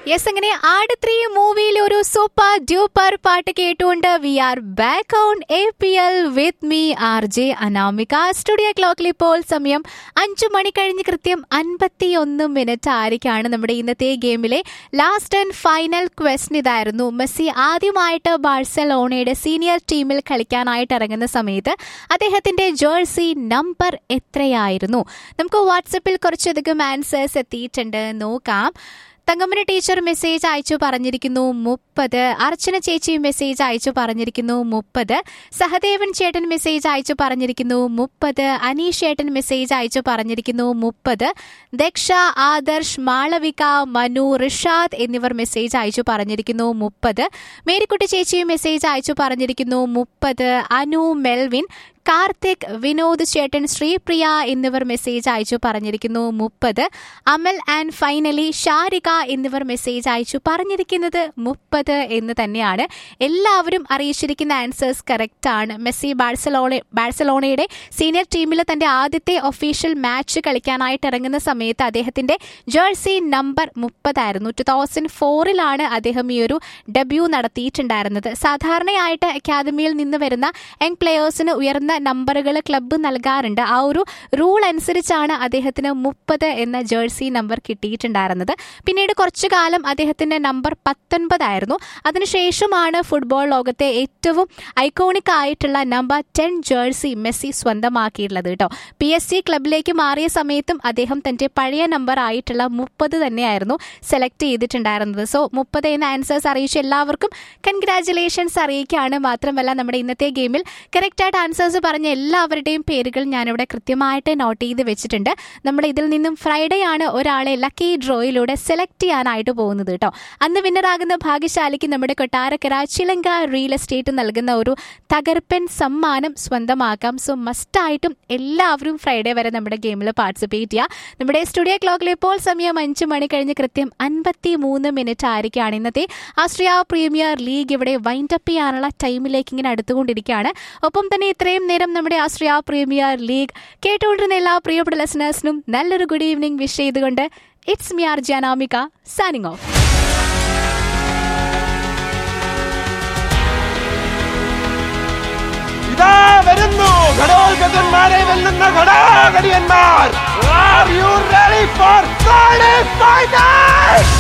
yes അങ്ങനെ ആട് three മൂവിയിൽ ഒരു സൂപ്പർ ഡ്യൂപ്പർ പാട്ട് കേട്ടുകൊണ്ട് we are back on A P L with me R J Anamika studio ക്ലോക്കിൽ ഇപ്പോൾ സമയം അഞ്ചു മണി കഴിഞ്ഞ് കൃത്യം അൻപത്തി ഒന്ന് മിനിറ്റ് ആയിരിക്കാണ് നമ്മുടെ ഇന്നത്തെ ഗെയിമിലെ ലാസ്റ്റ് ആൻഡ് ഫൈനൽ ക്വസ്റ്റൻ ഇതായിരുന്നു മെസ്സി ആദ്യമായിട്ട് ബാഴ്സലോണയുടെ സീനിയർ ടീമിൽ കളിക്കാനായിട്ട് ഇറങ്ങുന്ന സമയത്ത് അദ്ദേഹത്തിന്റെ ജേഴ്സി നമ്പർ എത്രയായിരുന്നു നമുക്ക് വാട്സപ്പിൽ കുറച്ചധികം ആൻസേഴ്സ് എത്തിയിട്ടുണ്ട് നോക്കാം തങ്കമ്മന ടീച്ചർ മെസ്സേജ് അയച്ചു പറഞ്ഞിരിക്കുന്നു മുപ്പത് അർച്ചന ചേച്ചി മെസ്സേജ് അയച്ചു പറഞ്ഞിരിക്കുന്നു മുപ്പത് സഹദേവൻ ചേട്ടൻ മെസ്സേജ് അയച്ചു പറഞ്ഞിരിക്കുന്നു മുപ്പത് അനീഷ് ചേട്ടൻ മെസ്സേജ് അയച്ചു പറഞ്ഞിരിക്കുന്നു മുപ്പത് ദക്ഷ ആദർശ് മാളവിക മനു റിഷാദ് എന്നിവർ മെസ്സേജ് അയച്ചു പറഞ്ഞിരിക്കുന്നു മുപ്പത് മേരിക്കുട്ടി ചേച്ചി മെസ്സേജ് അയച്ചു പറഞ്ഞിരിക്കുന്നു മുപ്പത് അനു മെൽവിൻ കാർത്തിക് വിനോദ് ചേട്ടൻ ശ്രീപ്രിയ എന്നിവർ മെസ്സേജ് അയച്ചു പറഞ്ഞിരിക്കുന്നു മുപ്പത് അമൽ ആൻഡ് ഫൈനലി ഷാരിക എന്നിവർ മെസ്സേജ് അയച്ചു പറഞ്ഞിരിക്കുന്നത് മുപ്പത് എന്ന് തന്നെയാണ് എല്ലാവരും അറിയിച്ചിരിക്കുന്ന ആൻസേഴ്സ് കറക്റ്റ് ആണ് മെസ്സി ബാഴ്സലോണ ബാഴ്സലോണയുടെ സീനിയർ ടീമിലെ തന്റെ ആദ്യത്തെ ഒഫീഷ്യൽ മാച്ച് കളിക്കാനായിട്ട് ഇറങ്ങുന്ന സമയത്ത് അദ്ദേഹത്തിന്റെ ജേഴ്സി നമ്പർ മുപ്പതായിരുന്നു ടു തൗസൻഡ് ഫോറിലാണ് അദ്ദേഹം ഈ ഒരു ഡെബ്യൂ നടത്തിയിട്ടുണ്ടായിരുന്നത് സാധാരണയായിട്ട് അക്കാദമിയിൽ നിന്ന് വരുന്ന യങ് പ്ലെയേഴ്സിന് ഉയർന്ന നമ്പറുകൾ ക്ലബ്ബ് നൽകാറുണ്ട് ആ ഒരു റൂൾ അനുസരിച്ചാണ് അദ്ദേഹത്തിന് മുപ്പത് എന്ന ജേഴ്സി നമ്പർ കിട്ടിയിട്ടുണ്ടായിരുന്നത് പിന്നീട് കുറച്ചു കാലം അദ്ദേഹത്തിന്റെ നമ്പർ പത്തൊൻപതായിരുന്നു അതിനുശേഷമാണ് ഫുട്ബോൾ ലോകത്തെ ഏറ്റവും ഐക്കോണിക് ആയിട്ടുള്ള നമ്പർ ടെൻ ജേഴ്സി മെസ്സി സ്വന്തമാക്കിയിട്ടുള്ളത് കേട്ടോ പി എസ് സി ക്ലബിലേക്ക് മാറിയ സമയത്തും അദ്ദേഹം തന്റെ പഴയ നമ്പർ ആയിട്ടുള്ള മുപ്പത് തന്നെയായിരുന്നു സെലക്ട് ചെയ്തിട്ടുണ്ടായിരുന്നത് സോ മുപ്പത് എന്ന ആൻസേഴ്സ് അറിയിച്ച എല്ലാവർക്കും കൺഗ്രാറ്റുലേഷൻസ് അറിയിക്കുകയാണ് മാത്രമല്ല നമ്മുടെ ഇന്നത്തെ ഗെയിമിൽ കറക്റ്റായിട്ട് ആൻസേഴ്സ് പറഞ്ഞ എല്ലാവരുടെയും പേരുകൾ ഞാനിവിടെ കൃത്യമായിട്ട് നോട്ട് ചെയ്ത് വെച്ചിട്ടുണ്ട് നമ്മൾ ഇതിൽ നിന്നും ഫ്രൈഡേ ആണ് ഒരാളെ ലക്കി ഡ്രോയിലൂടെ സെലക്ട് ചെയ്യാനായിട്ട് പോകുന്നത് കേട്ടോ അന്ന് വിന്നറാകുന്ന ഭാഗ്യശാലിക്ക് നമ്മുടെ കൊട്ടാരക്കര ചിലങ്ക റിയൽ എസ്റ്റേറ്റ് നൽകുന്ന ഒരു തകർപ്പൻ സമ്മാനം സ്വന്തമാക്കാം സോ മസ്റ്റായിട്ടും എല്ലാവരും ഫ്രൈഡേ വരെ നമ്മുടെ ഗെയിമിൽ പാർട്ടിസിപ്പേറ്റ് ചെയ്യുക നമ്മുടെ സ്റ്റുഡിയോ ക്ലോക്കിൽ ഇപ്പോൾ സമയം അഞ്ച് മണി കഴിഞ്ഞ് കൃത്യം അൻപത്തി മൂന്ന് മിനിറ്റ് ആയിരിക്കുകയാണ് ഇന്നത്തെ ആസ്ട്രിയ പ്രീമിയർ ലീഗ് ഇവിടെ വൈൻഡപ്പ് ചെയ്യാനുള്ള ടൈമിലേക്ക് ഇങ്ങനെ അടുത്തുകൊണ്ടിരിക്കുകയാണ് ഒപ്പം തന്നെ ഇത്രയും നേരം നമ്മുടെ ആസ്ട്രിയ പ്രീമിയർ ലീഗ് കേട്ടുകൊണ്ടിരുന്ന എല്ലാ പ്രിയപ്പെട്ട ലെസനേഴ്സിനും നല്ലൊരു ഗുഡ് ഈവനിങ് വിഷ് ചെയ്തുകൊണ്ട് it's me R Anamika signing off ഇതാ വരുന്നു ഘടോത്കന്മാരെ വെല്ലുന്ന ഘടാഘടിയന്മാർ are you ready for qualify